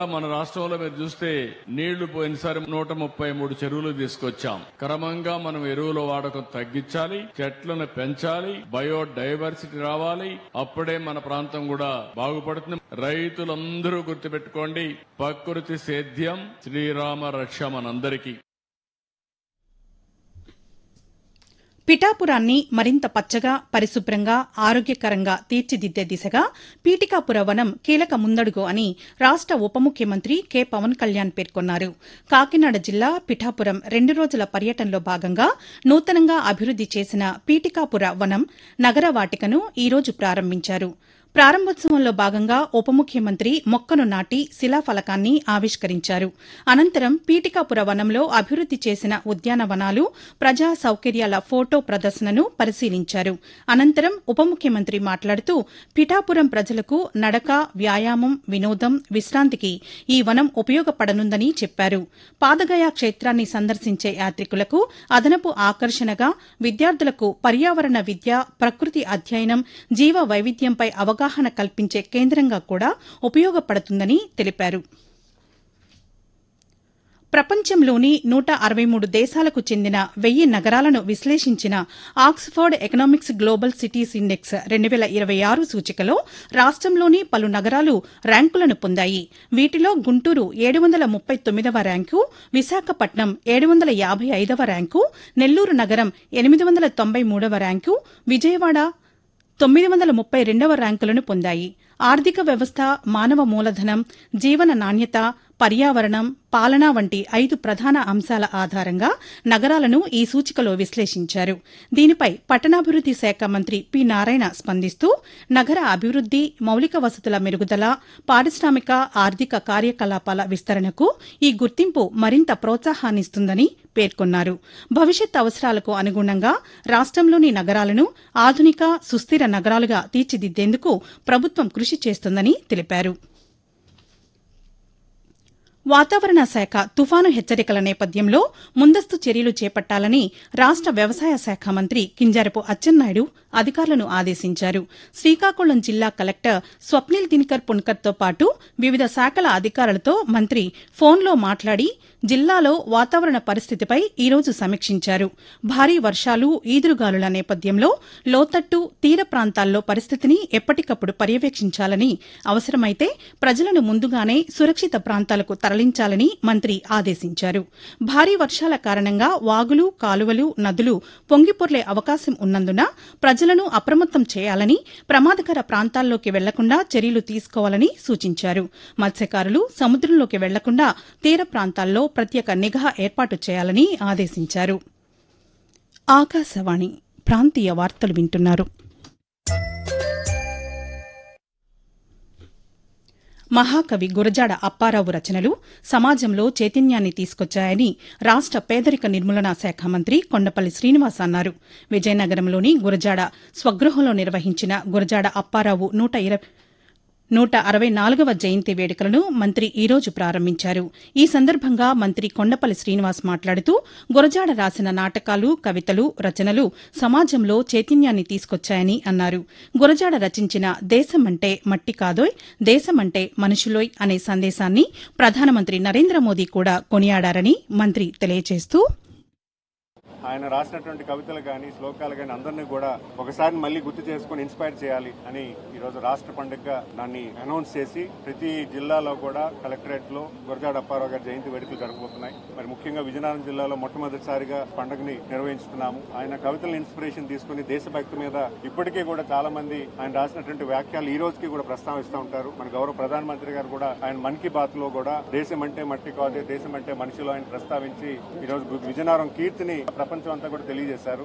మన రాష్ట్రంలో మీరు చూస్తే నీళ్లు పోయినసారి నూట ముప్పై మూడు చెరువులు తీసుకొచ్చాం క్రమంగా మనం ఎరువుల వాడకం తగ్గించాలి చెట్లను పెంచాలి బయోడైవర్సిటీ రావాలి అప్పుడే మన ప్రాంతం కూడా బాగుపడుతుంది రైతులందరూ గుర్తుపెట్టుకోండి ప్రకృతి సేద్యం శ్రీరామ రక్ష మనందరికీ పిఠాపురాన్ని మరింత పచ్చగా పరిశుభ్రంగా ఆరోగ్యకరంగా తీర్చిదిద్దే దిశగా పీఠికాపుర వనం కీలక ముందడుగు అని రాష్ట ఉప ముఖ్యమంత్రి కె పవన్ కళ్యాణ్ పేర్కొన్నారు కాకినాడ జిల్లా పిఠాపురం రెండు రోజుల పర్యటనలో భాగంగా నూతనంగా అభివృద్ది చేసిన పీఠికాపుర వనం నగర వాటికను ఈ రోజు ప్రారంభించారు ప్రారంభోత్సవంలో భాగంగా ఉప ముఖ్యమంత్రి మొక్కను నాటి శిలాఫలకాన్ని ఆవిష్కరించారు అనంతరం పీఠికాపుర వనంలో అభివృద్ది చేసిన ఉద్యానవనాలు ప్రజా సౌకర్యాల ఫోటో ప్రదర్శనను పరిశీలించారు అనంతరం ఉప ముఖ్యమంత్రి మాట్లాడుతూ పిఠాపురం ప్రజలకు నడక వ్యాయామం వినోదం విశ్రాంతికి ఈ వనం ఉపయోగపడనుందని చెప్పారు పాదగయ క్షేత్రాన్ని సందర్శించే యాత్రికులకు అదనపు ఆకర్షణగా విద్యార్థులకు పర్యావరణ విద్య ప్రకృతి అధ్యయనం జీవ వైవిధ్యంపై అవగాహన కల్పించే కేంద్రంగా కూడా ఉపయోగపడుతుందని తెలిపారు ప్రపంచంలోని నూట అరవై మూడు దేశాలకు చెందిన వెయ్యి నగరాలను విశ్లేషించిన Oxford Economics Global Cities Index రెండు వేల ఇరవై ఆరు సూచికలో రాష్టంలోని పలు నగరాలు ర్యాంకులను పొందాయి వీటిలో గుంటూరు ఏడు వందల ముప్పై తొమ్మిదవ ర్యాంకు విశాఖపట్నం ఏడు వందల యాభై ఐదవ ర్యాంకు నెల్లూరు నగరం ఎనిమిది వందల తొంభై మూడవ ర్యాంకు విజయవాడ తొమ్మిది వందల ముప్పై రెండవ ర్యాంకులను పొందాయి ఆర్థిక వ్యవస్థ మానవ మూలధనం జీవన నాణ్యత పర్యావరణం పాలన వంటి ఐదు ప్రధాన అంశాల ఆధారంగా నగరాలను ఈ సూచికలో విశ్లేషించారు దీనిపై పట్టణాభివృద్ది శాఖ మంత్రి పి నారాయణ స్పందిస్తూ నగర అభివృద్ది మౌలిక వసతుల మెరుగుదల పారిశ్రామిక ఆర్థిక కార్యకలాపాల విస్తరణకు ఈ గుర్తింపు మరింత ప్రోత్సాహాన్నిస్తుందని పేర్కొన్నారు భవిష్యత్ అవసరాలకు అనుగుణంగా రాష్టంలోని నగరాలను ఆధునిక సుస్థిర నగరాలుగా తీర్చిదిద్దేందుకు ప్రభుత్వం కృషి చేస్తుందని తెలిపారు వాతావరణ శాఖ తుఫాను హెచ్చరికల నేపథ్యంలో ముందస్తు చర్యలు చేపట్టాలని రాష్ట వ్యవసాయ శాఖ మంత్రి కింజారపు అచ్చెన్నాయుడు అధికారులను ఆదేశించారు శ్రీకాకుళం జిల్లా కలెక్టర్ స్వప్నిల్ దినకర్ పుణ్కర్తో పాటు వివిధ శాఖల అధికారులతో మంత్రి ఫోన్లో మాట్లాడి జిల్లాలో వాతావరణ పరిస్థితిపై ఈరోజు సమీక్షించారు భారీ వర్షాలు ఈదురుగాలుల నేపథ్యంలో లోతట్టు తీర ప్రాంతాల్లో పరిస్థితిని ఎప్పటికప్పుడు పర్యవేక్షించాలని అవసరమైతే ప్రజలను ముందుగానే సురక్షిత ప్రాంతాలకు తరలించాలని మంత్రి ఆదేశించారు భారీ వర్షాల కారణంగా వాగులు కాలువలు నదులు పొంగిపొర్లే అవకాశం ఉన్నందున ప్రజలను అప్రమత్తం చేయాలని ప్రమాదకర ప్రాంతాల్లోకి వెళ్లకుండా చర్యలు తీసుకోవాలని సూచించారు మత్స్యకారులు సముద్రంలోకి వెళ్లకుండా తీర ప్రాంతాల్లో ప్రత్యేక నిఘా ఏర్పాటు చేయాలని ఆదేశించారు ఆకాశవాణి ప్రాంతీయ వార్తలు వింటున్నారు మహాకవి గురజాడ అప్పారావు రచనలు సమాజంలో చైతన్యాన్ని తీసుకొచ్చాయని రాష్ట పేదరిక నిర్మూలనా శాఖ మంత్రి కొండపల్లి శ్రీనివాస్ అన్నారు విజయనగరంలోని గురజాడ స్వగృహంలో నిర్వహించిన గురజాడ అప్పారావు నూట ఇరవై నూట అరవై నాలుగవ జయంతి వేడుకలను మంత్రి ఈ రోజు ప్రారంభించారు ఈ సందర్భంగా మంత్రి కొండపల్లి శ్రీనివాస్ మాట్లాడుతూ గురజాడ రాసిన నాటకాలు కవితలు రచనలు సమాజంలో చైతన్యాన్ని తీసుకొచ్చాయని అన్నారు గురజాడ రచించిన దేశమంటే మట్టి కాదోయ్ దేశమంటే మనుషులోయ్ అనే సందేశాన్ని ప్రధానమంత్రి నరేంద్ర మోదీ కూడా కొనియాడారని మంత్రి తెలియజేస్తూ ఆయన రాసినటువంటి కవితలు కానీ శ్లోకాలు కానీ అందరినీ కూడా ఒకసారి మళ్ళీ గుర్తు చేసుకుని ఇన్స్పైర్ చేయాలి అని ఈ రోజు రాష్ట్ర పండుగగా దాన్ని అనౌన్స్ చేసి ప్రతి జిల్లాలో కూడా కలెక్టరేట్ లో గురజాడ అప్పారావు గారి జయంతి వేడుకలు జరగబోతున్నాయి మరి ముఖ్యంగా విజయనగరం జిల్లాలో మొట్టమొదటిసారిగా పండుగని నిర్వహించుకున్నాము ఆయన కవితల ఇన్స్పిరేషన్ తీసుకుని దేశభక్తి మీద ఇప్పటికీ కూడా చాలా మంది ఆయన రాసినటువంటి వ్యాఖ్యలు ఈ రోజుకి కూడా ప్రస్తావిస్తూ ఉంటారు మన గౌరవ ప్రధానమంత్రి గారు కూడా ఆయన మన్ కీ బాత్ లో కూడా దేశం అంటే మట్టి కాదే దేశం అంటే మనుషులు ఆయన ప్రస్తావించి ఈ రోజు విజయనగరం కీర్తిని ప్రపంచం అంతా కూడా తెలియజేశారు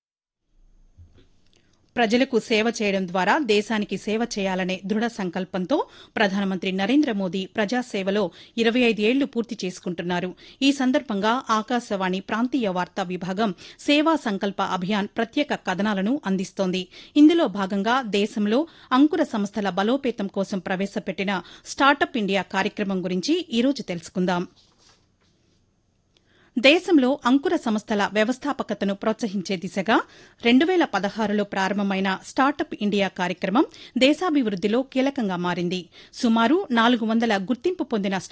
ప్రజలకు సేవ చేయడం ద్వారా దేశానికి సేవ చేయాలనే దృఢ సంకల్పంతో ప్రధానమంత్రి నరేంద్ర మోదీ ప్రజాసేవలో ఇరవై ఐదు ఏళ్లు పూర్తి చేసుకుంటున్నారు ఈ సందర్భంగా ఆకాశవాణి ప్రాంతీయ వార్తా విభాగం సేవా సంకల్ప అభియాన్ ప్రత్యేక కథనాలను అందిస్తోంది ఇందులో భాగంగా దేశంలో అంకుర సంస్థల బలోపేతం కోసం ప్రవేశపెట్టిన స్టార్టప్ ఇండియా కార్యక్రమం గురించి ఈరోజు తెలుసుకుందాం దేశంలో అంకుర సంస్థల వ్యవస్థాపకతను ప్రోత్సహించే దిశగా రెండు వేల పదహారులో ప్రారంభమైన స్టార్టప్ ఇండియా కార్యక్రమం దేశాభివృద్దిలో కీలకంగా మారింది సుమారు నాలుగు వందల గుర్తింపు పొందిన